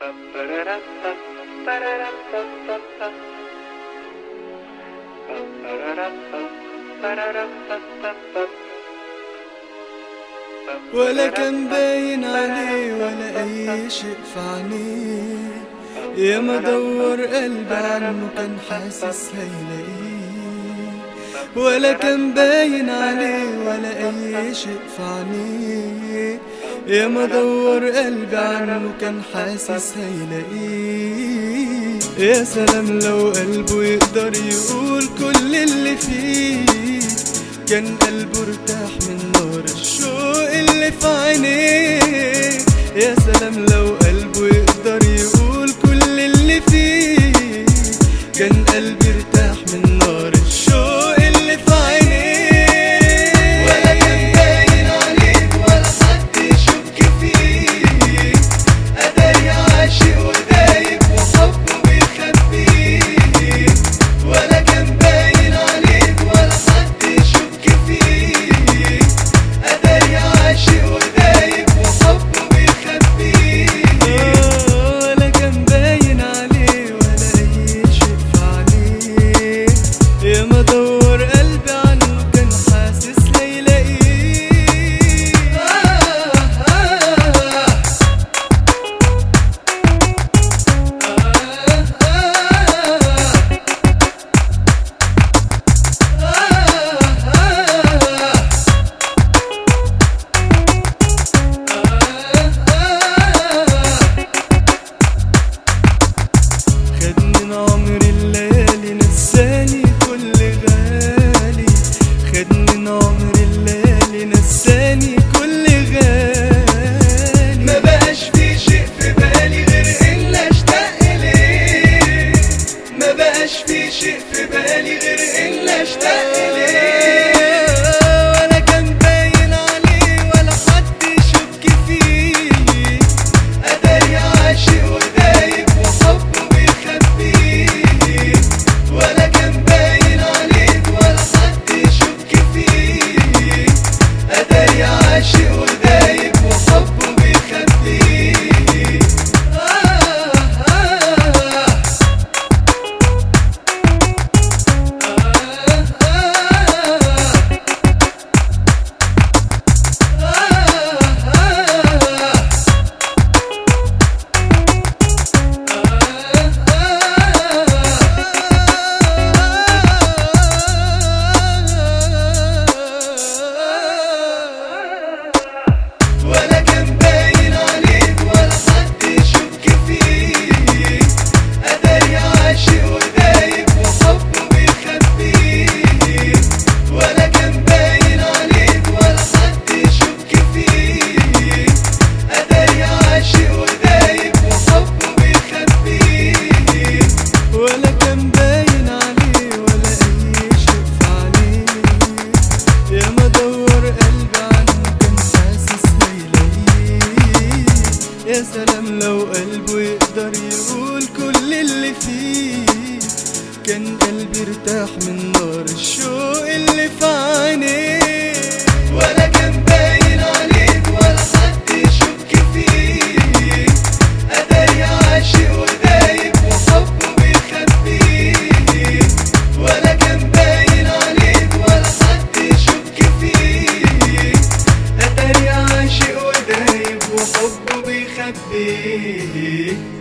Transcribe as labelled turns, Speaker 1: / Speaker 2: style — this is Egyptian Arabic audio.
Speaker 1: ولا كان باين عليه ولا أي شيء في عينيه يا ما دور قلبي عنه كان حاسس هيلاقيه ولا كان باين عليه ولا أي شيء في عينيه يا ما دور قلبي عنه كان حاسس هيلاقيه يا سلام لو قلبه يقدر يقول كل اللي فيه كان قلبه ارتاح من نار الشوق اللي في عينيه يا سلام لو قلبه يقدر يقول كل اللي فيه كان قلبي ارتاح من نار الشوق اللي في عينيه ولا كان باين عليك ولا حد يشك فيك قدر عاشق ودايب وحبه بيخبيك ولا كان باين عليك ولا حد يشك فيك قدر عاشق ودايب وحبه بيخبيك ولا كان باين عليه ولا اي شيء في عليه يا ما دور قلبي عنه كان حاسس هيلاقيه آه آه خد من عمري الليالي نساني كل غالي خد من عمري الليالي نساني كل غالي ما بقاش في شيء في بالي غير ان اشتاق ليه ما بقاش في شيء في بالي غير ان اشتاق ليه ولا كان باين عليه ولا حد يشك فيه قدر عاشق ودايب وحبه بيخبيه ولا كان باين عليك ولا حد يشك فيه قدر عاشق ودايب وحبه بيخبيه آه آه ولا كان باين عليك ولا حد يشك فيك قدر عاشق ودايب وحبه بيخبيك ولا كان باين عليك ولا حد يشك فيك قدر عاشق ودايب وحبه بيخبيك ولا كان باين عليه ولا أي شيء في عليه يا ما دور قلبي عنه كان حاسس هيلاقيه يا سلام لو قلبه يقدر يقول كل اللي فيه كان قلبي ارتاح من نار الشوق اللي في عينيه ولا كان باين عليك ولا حد يشك فيك قدر عاشق ودايب وحبه بيخبيك ولا كان باين عليك ولا حد يشك فيك قدر عاشق ودايب وحبه بيخبيك